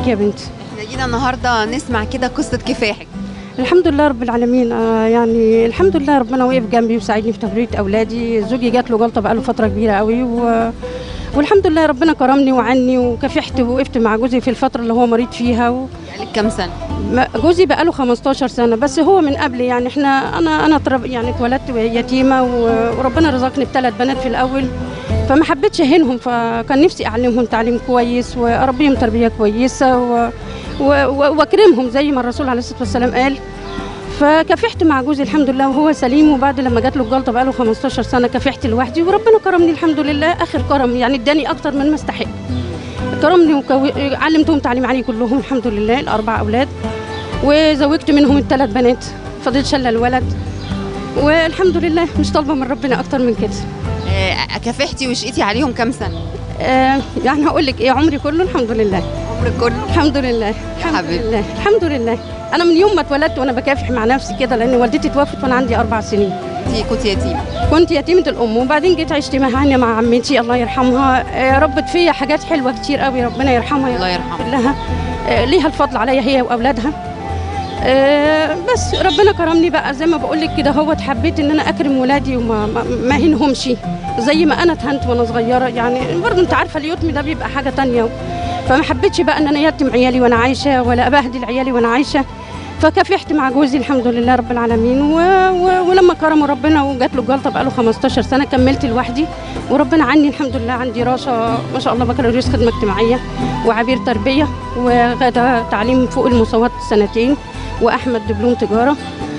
يا بنتي احنا جينا النهارده نسمع كده قصه كفاحك الحمد لله رب العالمين آه يعني الحمد لله ربنا وقف جنبي وساعدني في تربيه اولادي زوجي جات له جلطه بقاله فتره كبيره قوي و... والحمد لله ربنا كرمني وعني وكافحت ووقفت مع جوزي في الفتره اللي هو مريض فيها و... بقالك كام سنه ما- جوزي بقاله 15 سنه بس هو من قبل يعني احنا انا انا ترب يعني اتولدت يتيمه و- وربنا رزقني بثلاث بنات في الاول فما حبيتش اهينهم فكان نفسي اعلمهم تعليم كويس واربيهم تربيه كويسه و- و- و- واكرمهم زي ما الرسول عليه الصلاه والسلام قال فكافحت مع جوزي الحمد لله وهو سليم وبعد لما جات له الجلطه بقاله 15 سنه كافحت لوحدي وربنا كرمني الحمد لله اخر كرم يعني اداني اكتر من ما استحق كرمني وعلمتهم تعليم علي كلهم الحمد لله الاربع اولاد وزوجت منهم الثلاث بنات فضل شله الولد والحمد لله مش طالبه من ربنا اكتر من كده آه، كافحتي وشقيتي عليهم كام سنه آه يعني هقول لك ايه عمري كله الحمد لله عمرك كله الحمد لله الحمد حبيبتي. لله الحمد لله انا من يوم ما اتولدت وانا بكافح مع نفسي كده لان والدتي توفت وانا عندي اربع سنين انت كنت يتيمه كنت يتيمة الأم وبعدين جيت عشت معانا مع عمتي الله يرحمها آه، ربت فيا حاجات حلوة كتير قوي ربنا يرحمها يا الله رب يرحمها لها آه، ليها الفضل عليا هي وأولادها آه، بس ربنا كرمني بقى زي ما بقول لك كده هو حبيت ان انا اكرم ولادي وما ما, ما هينهمش زي ما انا اتهنت وانا صغيره يعني برضه انت عارفه اليتم ده بيبقى حاجه تانية فما حبيتش بقى ان انا يتم عيالي وانا عايشه ولا ابهدل عيالي وانا عايشه فكافحت مع جوزي الحمد لله رب العالمين و... و... ولما كرمه ربنا وجات له الجلطه بقى له 15 سنه كملت لوحدي وربنا عني الحمد لله عندي راسه ما شاء الله بكالوريوس خدمه اجتماعيه وعبير تربيه وغدا تعليم فوق المساواه سنتين واحمد دبلوم تجاره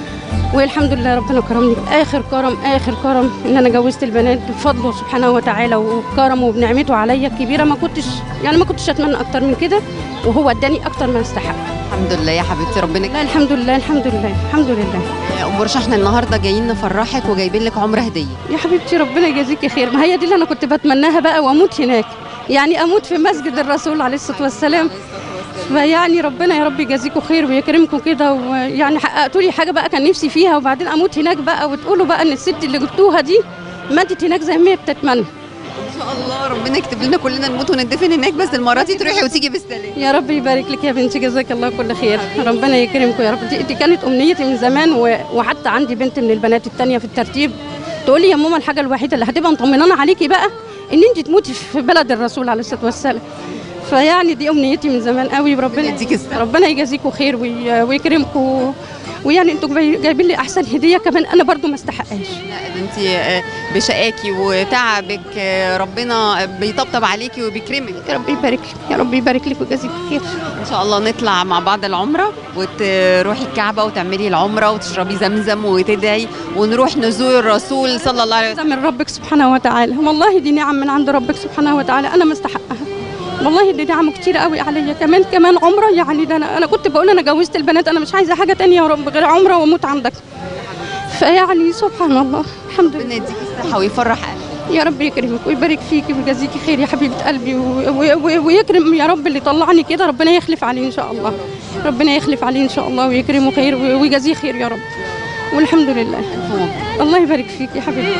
والحمد لله ربنا كرمني اخر كرم اخر كرم ان انا جوزت البنات بفضله سبحانه وتعالى وكرمه وبنعمته عليا الكبيره ما كنتش يعني ما كنتش اتمنى اكتر من كده وهو اداني اكتر ما استحق الحمد لله يا حبيبتي ربنا لا الحمد لله الحمد لله الحمد لله آه، ام برشا احنا النهارده جايين نفرحك وجايبين لك عمره هديه يا حبيبتي ربنا يجازيكي خير ما هي دي اللي انا كنت بتمناها بقى واموت هناك يعني اموت في مسجد الرسول عليه الصلاه والسلام فيعني ربنا يا رب يجازيكم خير ويكرمكم كده ويعني حققتوا لي حاجه بقى كان نفسي فيها وبعدين اموت هناك بقى وتقولوا بقى ان الست اللي جبتوها دي ماتت هناك زي ما هي بتتمنى ان شاء الله ربنا يكتب لنا كلنا نموت وندفن هناك بس المره دي تروحي وتيجي بالسلامه يا رب يبارك لك يا بنتي جزاك الله كل خير ربنا يكرمكم يا رب دي, دي كانت امنيتي من زمان و- وحتى عندي بنت من البنات التانية في الترتيب تقول لي يا ماما الحاجه الوحيده اللي هتبقى مطمنانه عليكي بقى ان انت تموتي في بلد الرسول عليه الصلاه والسلام فيعني دي امنيتي من زمان قوي وربنا يديك الصحة. ربنا يجازيكم خير وي- ويكرمكم ويعني انتوا جاي- جايبين لي احسن هديه كمان انا برضو ما استحقهاش لا ده انت آه، بشقاكي وتعبك آه، ربنا بيطبطب عليكي وبيكرمك يا رب يبارك لك يا رب يبارك لك ويجازيك خير ان شاء الله نطلع مع بعض العمره وتروحي الكعبه وتعملي العمره وتشربي زمزم وتدعي ونروح نزور الرسول صلى الله عليه ده وسلم من ربك سبحانه وتعالى والله دي نعم من عند ربك سبحانه وتعالى انا ما استحقها والله دي نعم كتير قوي عليا كمان كمان عمره يعني ده انا انا كنت بقول انا جوزت البنات انا مش عايزه حاجه تانية يا رب غير عمره واموت عندك فيعني سبحان الله الحمد ربنا لله يديكي الصحه ويفرح قلبك يا رب يكرمك ويبارك فيكي ويجازيكي خير يا حبيبه قلبي و- و- و- ويكرم يا رب اللي طلعني كده ربنا يخلف عليه ان شاء الله ربنا يخلف عليه ان شاء الله ويكرمه خير و- ويجازيه خير يا رب والحمد لله ألف مبروك. الله يبارك فيك يا حبيبتي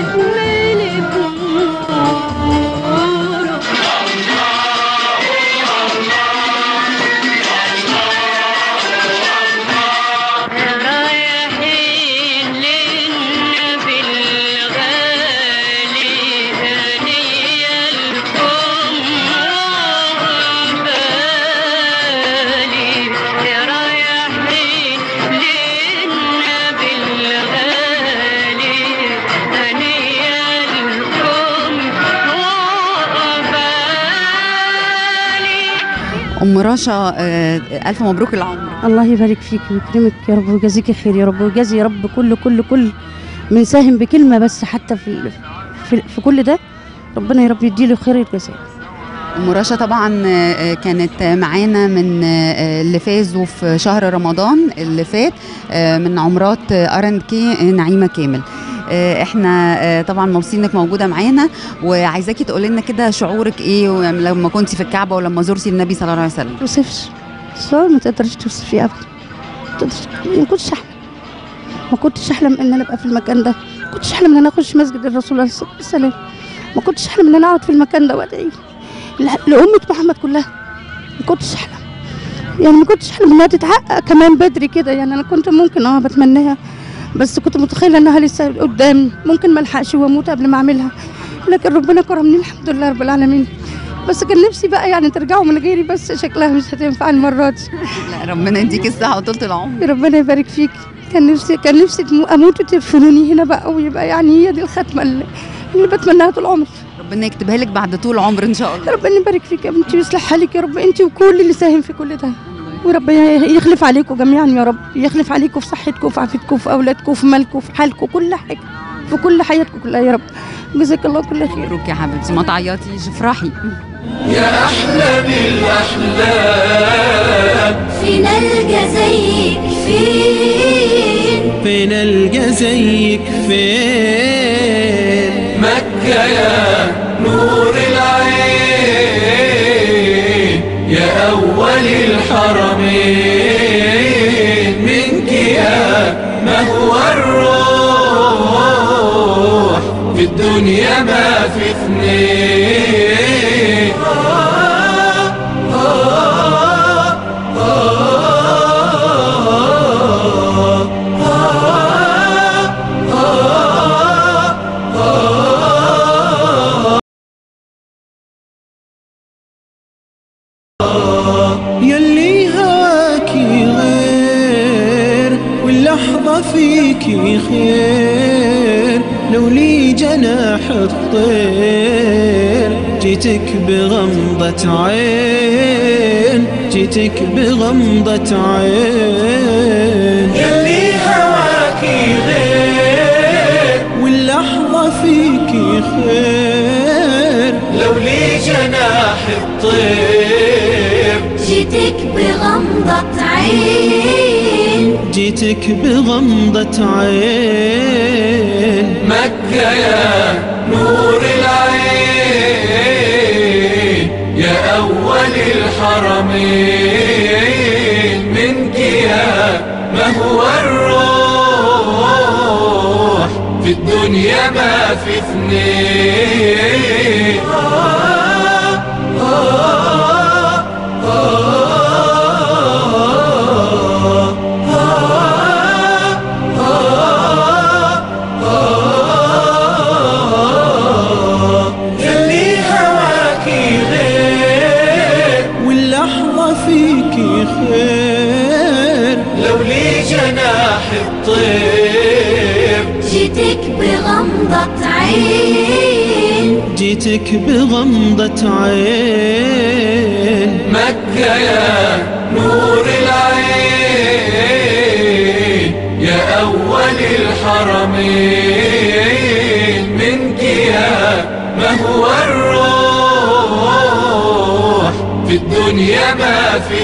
رايحين للنبي الغالي هدية لكم وعقبالي رايحين للنبي الغالي هدية لكم وعقبالي ام رشا آه، الف مبروك العمره الله يبارك فيك ويكرمك يا رب ويجازيك خير يا رب ويجازي يا رب كل كل كل من ساهم بكلمه بس حتى في في, في كل ده ربنا يا رب يديله خير الجزاء ام رشا طبعا آه، كانت معانا من آه، اللي فازوا في شهر رمضان اللي فات آه، من عمرات ار اند كي نعيمه كامل آه، احنا آه، طبعا مبسوطين انك موجوده معانا وعايزاكي تقولي لنا كده شعورك ايه لما كنتي في الكعبه ولما زرتي النبي صلى الله عليه وسلم توصفش السؤال ما تقدرش توصفيه ابدا ما تقدرش- ما كنتش احلم ما كنتش احلم ان انا ابقى في المكان ده ما كنتش احلم ان انا اخش مسجد الرسول عليه الصلاه والسلام ما كنتش احلم ان انا اقعد في المكان ده وادعي ل- لامه محمد كلها ما كنتش احلم يعني ما كنتش حلم انها تتحقق كمان بدري كده يعني انا كنت ممكن اه بتمناها بس كنت متخيله انها لسه قدامي ممكن ما الحقش واموت قبل ما اعملها لكن ربنا كرمني الحمد لله رب العالمين بس كان نفسي بقى يعني ترجعوا من غيري بس شكلها مش هتنفع المره دي لا ربنا يديك الصحه وطولة العمر ربنا يبارك فيك كان نفسي كان نفسي تمو- اموت وتدفنوني هنا بقى ويبقى يعني هي دي الختمه اللي, اللي بتمناها طول عمري ربنا يكتبها لك بعد طول عمر ان شاء الله ربنا يبارك فيك يا بنتي ويصلح حالك يا رب انت وكل اللي ساهم في كل ده وربنا يخلف عليكم جميعا يا رب يخلف عليكم في صحتكم في عافيتكم في اولادكم في مالكم في حالكم كل حاجه في كل حياتكم كلها يا رب جزاك الله كل خير مبروك يا حبيبتي ما تعيطيش افرحي يا أحلى بالأحلام فين القى زيك فين فين القى زيك فين مكة يا نور العين يا أول الحرمين منك يا مهوى الروح في الدنيا ما في اثنين يلي هواكي غير واللحظة فيكي خير لو لي جناح الطير جيتك بغمضة عين جيتك بغمضة عين يلي هواكي غير واللحظة فيكي خير لو لي جناح الطير جيتك بغمضة عين جيتك بغمضة عين مكة يا نور العين يا أول الحرمين منك يا مهوى الروح في الدنيا ما في اثنين يلي هواكي غير واللحظة فيكي خير لو لي جناح الطير جيتك بغمضة عين جيتك بغمضة عين مكة يا نور العين يا أول الحرمين منك يا مهوى الروح في الدنيا ما في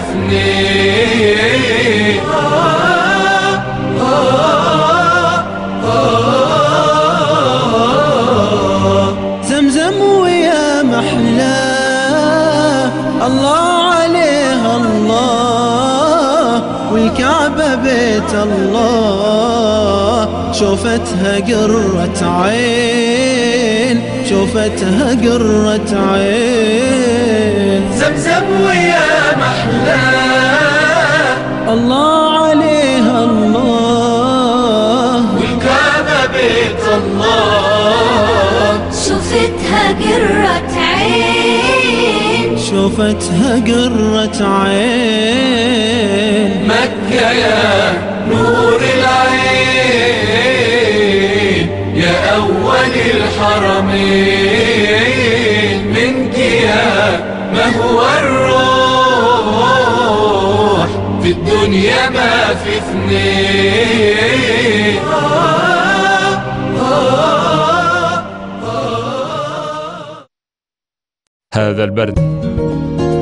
اثنين زمزم ويا محلاه الله عليها الله والكعبة بيت الله شوفتها قرة عين شوفتها قرة عين زمزم ويا محلاه الله عليها الله والكعبة بيت الله شفتها قرة عين شوفتها قرة عين مكة يا نور العين يا أول الحرمين منك يا مهوى الروح في الدنيا ما في اثنين هذا البرد